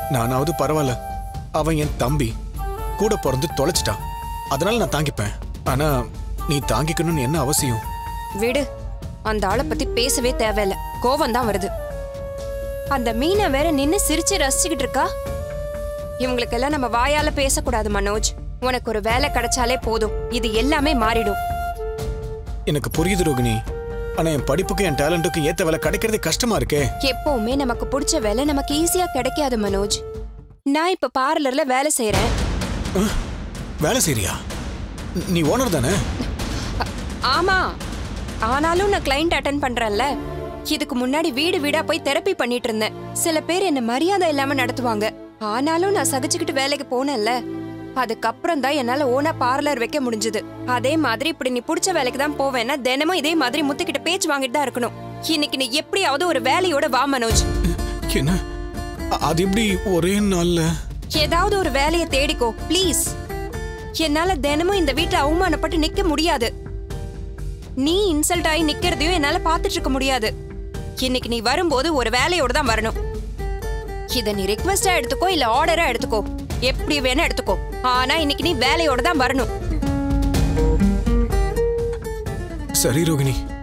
நானாவது பரவாயில்ல அவன் என் தம்பி கூட பிறந்து தொலைச்சிட்டான் அதனால நான் தாங்கிப்பேன் ஆனா நீ தாங்கிக்கணும்னு என்ன அவசியம் விடு அந்த ஆளை பத்தி பேசவே தேவையில்ல கோவம் தான் வருது அந்த மீனை வேற நின்னு சிரிச்சு ரசிச்சுக்கிட்டு இருக்கா இவங்களுக்கெல்லாம் நம்ம வாயால பேசக்கூடாது மனோஜ் உனக்கு ஒரு வேலை கிடைச்சாலே போதும் இது எல்லாமே மாறிடும் எனக்கு புரியுது ரோகிணி ஆனா என் படிப்புக்கு என் டேலண்ட்டுக்கு ஏத்த வேலை கிடைக்கிறதே கஷ்டமா இருக்கே எப்பவுமே நமக்கு பிடிச்ச வேலை நமக்கு ஈஸியா கிடைக்காது மனோஜ் நான் இப்ப பார்லர்ல வேலை செய்யறேன் அஹ், வேலை செய்றியா ந- நீ ஓனர் தானே ஆமா ஆனாலும் நான் கிளைண்ட் அட்டன் பண்றேன்ல இதுக்கு முன்னாடி வீடு வீடா போய் தெரப்பி பண்ணிட்டு இருந்தேன் சில பேர் என்ன மரியாதை இல்லாம நடத்துவாங்க ஆனாலும் நான் சகிச்சுக்கிட்டு வேலைக்கு போனேன்ல அதுக்கப்புறம் தான் என்னால ஓனா பார்லர் வைக்க முடிஞ்சது அதே மாதிரி இப்படி நீ பிடிச்ச வேலைக்கு தான் போவேன்னா தினமும் இதே மாதிரி முத்துக்கிட்ட பேச்சு வாங்கிட்டு தான் இருக்கணும் இன்னைக்கு நீ எப்படியாவது ஒரு வேலையோட வா மனோஜ் என்ன அ- அது எப்படி ஒரே நாள்ல ஏதாவது ஒரு வேலையை தேடிக்கோ ப்ளீஸ் என்னால தினமும் இந்த வீட்ல அவமானப்பட்டு நிக்க முடியாது நீ இன்சல்ட் ஆகி நிக்கிறதையும் என்னால பாத்துட்டு இருக்க முடியாது இன்னைக்கு நீ வரும்போது ஒரு வேலையோட தான் வரணும் இத நீ ரிக்வெஸ்டா எடுத்துக்கோ இல்ல ஆர்டரா எடுத்துக்கோ எப்படி வேணா எடுத்துக்கோ ஆனா இன்னைக்கு நீ வேலையோட தான் வரணும் சரி ரோகிணி